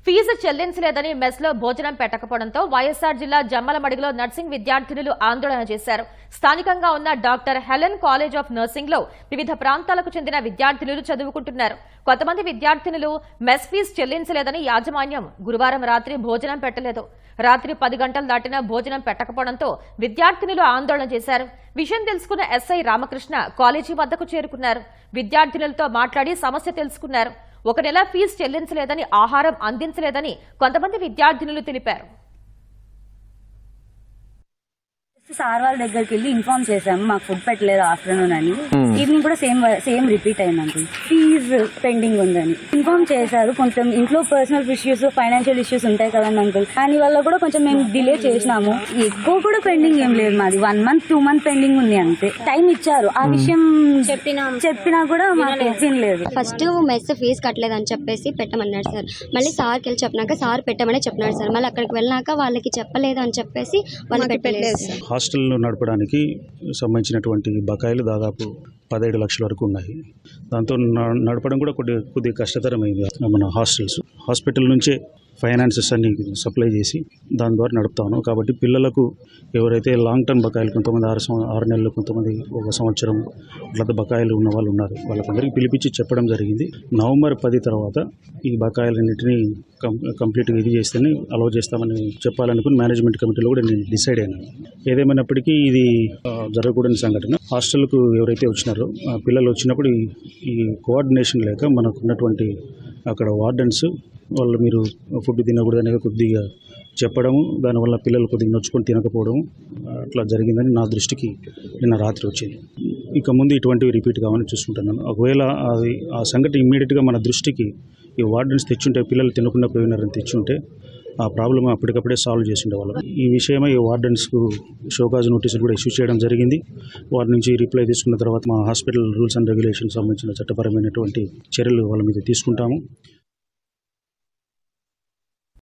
fee చెల్లించలేదని mess లో భోజనం పెట్టకపోవడంతో వైఎస్ఆర్ జిల్లా జమ్మలమడిగిలో నర్సింగ్ విద్యార్థినులు ఆందోళన చేశారు స్థానికంగా ఉన్న doctor Helen college of nursing లో వివిధ ప్రాంతాలకు చెందిన విద్యార్థినులు చదువుకుంటున్నారు కొంతమంది విద్యార్థినులు మెస్ ఫీజు చెల్లించలేదని యాజమాన్యం గురువారం రాత్రి భోజనం పెట్టలేదు రాత్రి పది గంటలు దాటినా భోజనం పెట్టకపోవడంతో విద్యార్థినులు ఆందోళన చేశారు విషయం తెలుసుకున్న ఎస్ఐ రామకృష్ణ కాలేజీ వద్దకు చేరుకున్నారు విద్యార్థినులతో మాట్లాడి సమస్య తెలుసుకున్నారు ఒక నెల ఫీజు చెల్లించలేదని ఆహారం అందించలేదని కొంతమంది విద్యార్థినులు తెలిపారు సార్ వాళ్ళ దగ్గరికి వెళ్ళి ఇన్ఫార్మ్ చేశాము మాకు ఫుడ్ పెట్టలేదు ఆఫ్టర్నూన్ అని ఈవినింగ్ కూడా సేమ్ సేమ్ రిపీట్ అయింది అంకుల్ ఫీజ్ పెండింగ్ ఉందని ఇన్ఫార్మ్ చేశారు కొంచెం ఇంట్లో పర్సనల్ ఇష్యూస్ ఫైనాన్షియల్ ఇష్యూస్ ఉంటాయి కదండి అంకుల్ దాని వల్ల కూడా కొంచెం మేము డిలే చేసినాము ఎక్కువ కూడా పెండింగ్ ఏం లేదు మాది one month two month pending ఉంది అంతే టైం ఇచ్చారు ఆ విషయం చెప్పినా చెప్పినా కూడా మాకు వినలేదు ఫస్ట్ మెస్ ఫీజు కట్టలేదని చెప్పేసి పెట్టమన్నాడు సార్ మళ్ళీ సార్కి వెళ్ళి చెప్పినాక సార్ పెట్టమని చెప్పినాడు సార్ మళ్ళీ అక్కడికి వెళ్ళినాక వాళ్ళకి చెప్పలేదు అని చెప్పేసి వాళ్ళు పెట్టలేదు సార్ హాస్టల్ను నడపడానికి సంబంధించినటువంటి బకాయిలు దాదాపు పదిహేడు లక్షల వరకు ఉన్నాయి దాంతో న- నడపడం కూడా కొద్ది కొద్దిగా కష్టతరమైంది మన హాస్టల్స్ హాస్పిటల్ నుంచే ఫైనాన్సెస్ అన్ని సప్లై చేసి దాని ద్వారా నడుపుతాను కాబట్టి పిల్లలకు ఎవరైతే లాంగ్ టర్మ్ బకాయిలు కొంతమంది ఆరు సంవ- ఆరు నెలలు కొంతమంది ఒక సంవత్సరం అట్లా బకాయిలు ఉన్న వాళ్ళు ఉన్నారు వాళ్ళకందరికీ పిలిపించి చెప్పడం జరిగింది నవంబర్ పది తర్వాత ఈ బకాయిలన్నింటినీ కం కంప్లీట్గా ఇది చేస్తేనే అలౌ చేస్తామని చెప్పాలనుకుని మేనేజ్మెంట్ కమిటీలో కూడా నేను డిసైడ్ అయినాను ఏదేమైనప్పటికీ ఇది ఆ, జరగకూడని సంఘటన హాస్టల్కు ఎవరైతే వచ్చినారో ఆ పిల్లలు వచ్చినప్పుడు ఈ- ఈ కోఆర్డినేషన్ లేక మనకు ఉన్నటువంటి అక్కడ వార్డెన్స్ వాళ్ళు మీరు ఫుడ్ తినకూడదు అనేది కొద్దిగా చెప్పడము దానివల్ల పిల్లలు కొద్దిగా నొచ్చుకొని తినకపోవడం అట్లా జరిగిందని నా దృష్టికి నిన్న రాత్రి వచ్చింది ఇక ముందు ఇటువంటివి రిపీట్ కావాలని చూసుకుంటున్నాను ఒకవేళ అది ఆ సంఘటన ఇమ్మీడియట్గా మన దృష్టికి ఈ వార్డెన్స్ తెచ్చుంటే పిల్లలు తినకుండా పోయినారని తెచ్చుంటే ఆ ప్రాబ్లమ్ అప్పటికప్పుడే సాల్వ్ చేసి ఉండేవాళ్ళం ఈ విషయమై ఈ వార్డెన్స్కు షోకాజ్ నోటీసులు కూడా ఇష్యూ చేయడం జరిగింది వారి నుంచి రిప్లై తీసుకున్న తర్వాత మా హాస్పిటల్ రూల్స్ అండ్ రెగ్యులేషన్ సంబంధించిన చట్టపరమైనటువంటి చర్యలు వాళ్ళ మీద తీసుకుంటాము